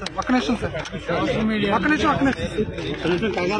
Sir ఒక్క నిమిషం sir ఒక్క నిమిషం ఒక్క నిమిషం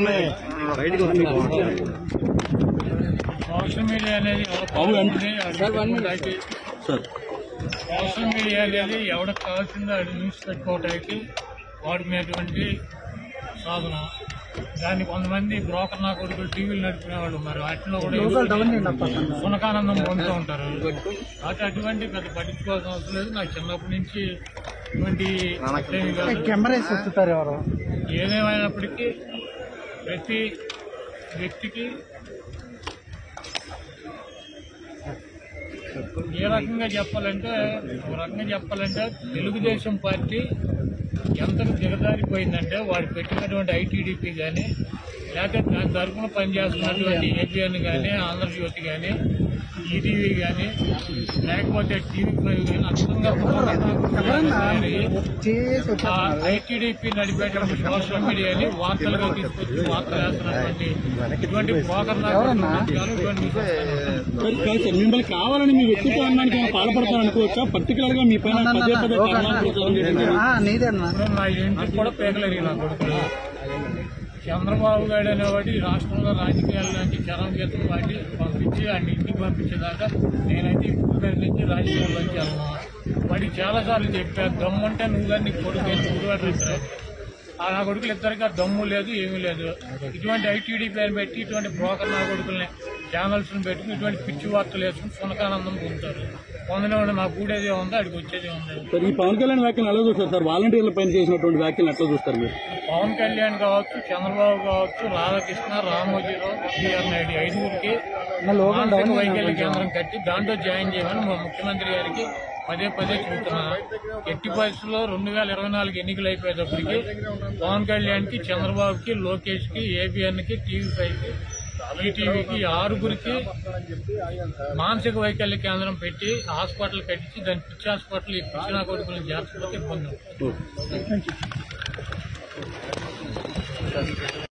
సోషల్ మీడియా అనేది ఎవరికి సోషల్ మీడియా అనేది ఎవరికి కావాల్సిందో అది న్యూస్ పెట్టుకోవటానికి వాడుకునేటువంటి సాధన దాన్ని కొంతమంది బ్రోకర్ నా కొడుకులు టీవీలు నడిపిన మరి వాటిలో కూడా డౌన్ చేయండి అప్ప పక్కన. సునకానందం పొందుతూ ఉంటారు కాబట్టి అటువంటి పెద్ద పట్టించుకోవాల్సిన అవసరం లేదు నాకు చిన్నప్పటి నుంచి ఇటువంటి ఏమీ కాదు. కెమెరా వేసి వస్తుంటారు ఎవరు ఏదేమైనప్పటికీ ప్రతి వ్యక్తికి ఏ రకంగా చెప్పాలంటే ఒక రకంగా చెప్పాలంటే తెలుగుదేశం పార్టీ ఎంత దిగజారిపోయిందంటే వాడు పెట్టినటువంటి ఐటీడీపీ కానీ లేకపోతే దాని తరఫున పనిచేస్తున్నటువంటి ఏపీఎన్ కానీ ఆంధ్రజ్యోతి కానీ ఈటీవీ కానీ లేకపోతే టీవీ ఫైవ్ కానీ అంతంగా చేసి ఆ ఐటీడీపీ నడిపేటువంటి సోషల్ మీడియాని వార్తలుగా తీసుకొచ్చి వార్తలు వేస్తున్నటువంటి ఇటువంటి బ్రోకర్ ఎవరన్నా? ఇటువంటి సార్ కాదు సార్ మిమ్మల్ని కావాలని మీ వ్యక్తిత్వానికి పాల్పడతారు అనుకోవచ్చా పర్టికులర్ గా మీ పైన పదే పదే కారణాలు ప్రచారం చేయడం జరిగింది. నీదే అన్న ఇప్పుడు మా ఇంటికి కూడా పేకలేరు నా కొడుకులు చంద్రబాబు గారు అనేవాడు ఈ రాష్ట్రంలో రాజకీయాల నుంచి చరం గీతం వాటి పంపించి ఆయన ఇంటికి పంపించేదాకా నేనైతే ఇప్పుడు దగ్గర నుంచి రాజకీయాల్లోకి వెళ్ళను వాడికి చాలాసార్లు చెప్పాను దమ్ముంటే నువ్వు కానీ నీకు కొడుకు ఏంటి గురువారు ఇద్దరు ఆ నా కొడుకులు ఇద్దరికి ఆ దమ్ము లేదు ఏమీ లేదు ఇటువంటి ఐటీడీ పేరు పెట్టి ఇటువంటి బ్రోకర్ నా కొడుకుల్ని ఛానల్స్ పెట్టుకుని ఇటువంటి పిచ్చి వార్తలు వేసుకుని సునకానందం పొందుతారు పొందిన నా కూడేదే ఉందో అడిగి వచ్చేదే ఉంది సార్ ఈ పవన్ కళ్యాణ్ వ్యాఖ్యలు ఎలా చూస్తారు సార్ వాలంటీర్ల పైన చేసినటువంటి వ్యాఖ్యలు ఎట్లా చూస్తారు మీరు పవన్ కళ్యాణ్ కావచ్చు చంద్రబాబు కావచ్చు రాధాకృష్ణ రామోజీరావు బిఆర్ నాయుడు ఈ ఐదుగురికి మానసిక వైకల్య కేంద్రం కట్టి దాంట్లో జాయిన్ చేయమని మా ముఖ్యమంత్రి గారికి పదే పదే చెబుతున్నా ఎట్టి పరిస్థితుల్లో రెండు వేల ఇరవై నాలుగు ఎన్నికలు అయిపోయేటప్పటికి పవన్ కళ్యాణ్ కి చంద్రబాబుకి లోకేష్ కి ఏబిఎన్ కి టీవీ ఫైవ్ కి ఈటీవీకి ఆరుగురికి మానసిక వైకల్య కేంద్రం పెట్టి హాస్పిటల్ కట్టించి దాని పిచ్చి హాస్పిటల్ ఈ పిచ్చి నా కొడుకులను చేర్చకపోతే ఇబ్బంది అవుతుంది.